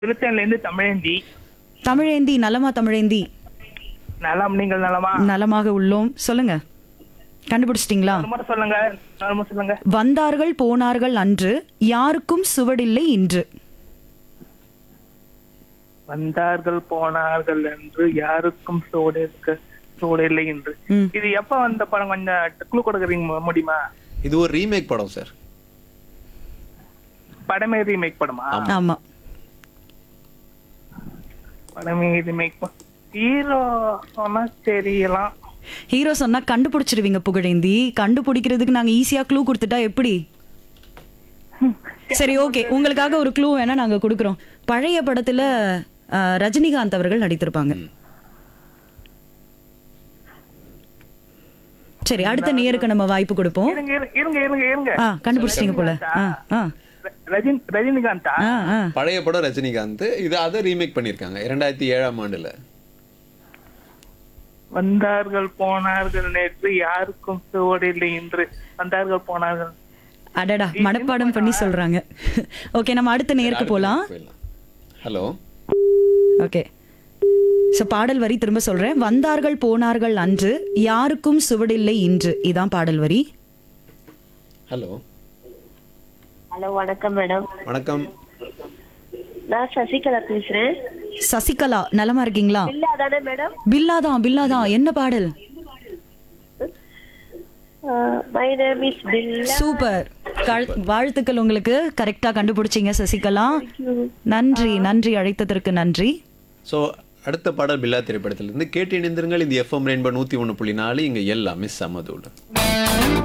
திருத்தன்ல இருந்து தமிழேந்தி தமிழேந்தி நலமா தமிழேந்தி நலம் நீங்கள் நலமா நலமாக உள்ளோம் சொல்லுங்க கண்டுபிடிச்சிட்டீங்களா ஒரு முறை சொல்லுங்க ஒரு முறை சொல்லுங்க வந்தார்கள் போனார்கள் அன்று யாருக்கும் சுவடில்லை இன்று வந்தார்கள் போனார்கள் என்று யாருக்கும் சோடு இருக்க சோடு இல்லை என்று ம். இது எப்ப வந்த படம் கொஞ்சம் குழு கொடுக்குறீங்க முடியுமா இது ஒரு ரீமேக் படம் சார் படமே ரீமேக் படமா ஆமா படமே ரீமேக் ஹீரோ சொன்னா தெரியலாம் ஹீரோ சொன்னா கண்டுபிடிச்சிருவீங்க புகழேந்தி கண்டுபிடிக்கிறதுக்கு நாங்க ஈஸியா க்ளூ கொடுத்துட்டா எப்படி சரி ஓகே உங்களுக்காக ஒரு க்ளூ வேணா நாங்க கொடுக்குறோம் பழைய படத்துல அஹ், ரஜினிகாந்த் அவர்கள் நடித்திருப்பாங்க சரி அடுத்த நேருக்கு நம்ம வாய்ப்பு கொடுப்போம் இருங்க இருங்க, இருங்க இருங்க இருங்க ஆ கண்டுபிடிச்சிட்டீங்க போல ஆ ஆ ர- ரஜினி ரஜினிகாந்தா ஆ ஆ பழைய படம் ரஜினிகாந்த் இது அதை ரீமேக் பண்ணிருக்காங்க இரண்டாயிரத்தி ஏழாம் ஆண்டுல வந்தார்கள் போனார்கள் நேற்று யாருக்கும் சோடு இல்லை என்று வந்தார்கள் போனார்கள் அடடா மனப்பாடம் பண்ணி சொல்றாங்க ஓகே நம்ம அடுத்த நேருக்கு போலாம் ஹலோ ஓகே ஸோ பாடல் வரி திரும்ப சொல்றேன் வந்தார்கள் போனார்கள் அன்று யாருக்கும் சுவடில்லை இன்று இதான் பாடல் வரி ஹலோ ஹலோ வணக்கம் மேடம் வணக்கம் நான் சசிகலா பேசுறேன் சசிகலா நலமா இருக்கீங்களா இல்ல அதானே மேடம் பில்லாதான் பில்லாதான் என்ன பாடல் my name is Billa super கழ- வாழ்த்துக்கள் உங்களுக்கு கரெக்டா கண்டுபிடிச்சீங்க சசிகலா நன்றி நன்றி அழைத்ததற்கு நன்றி ஸோ அடுத்த பாடல் பில்லா திரைப்படத்திலிருந்து கேட்டு இணைந்திருங்கள் இந்த எஃப்எம் ரெயின்போ நூற்றி ஒன்று புள்ளி நாலு இங்கே எல்லாமே சமதூடு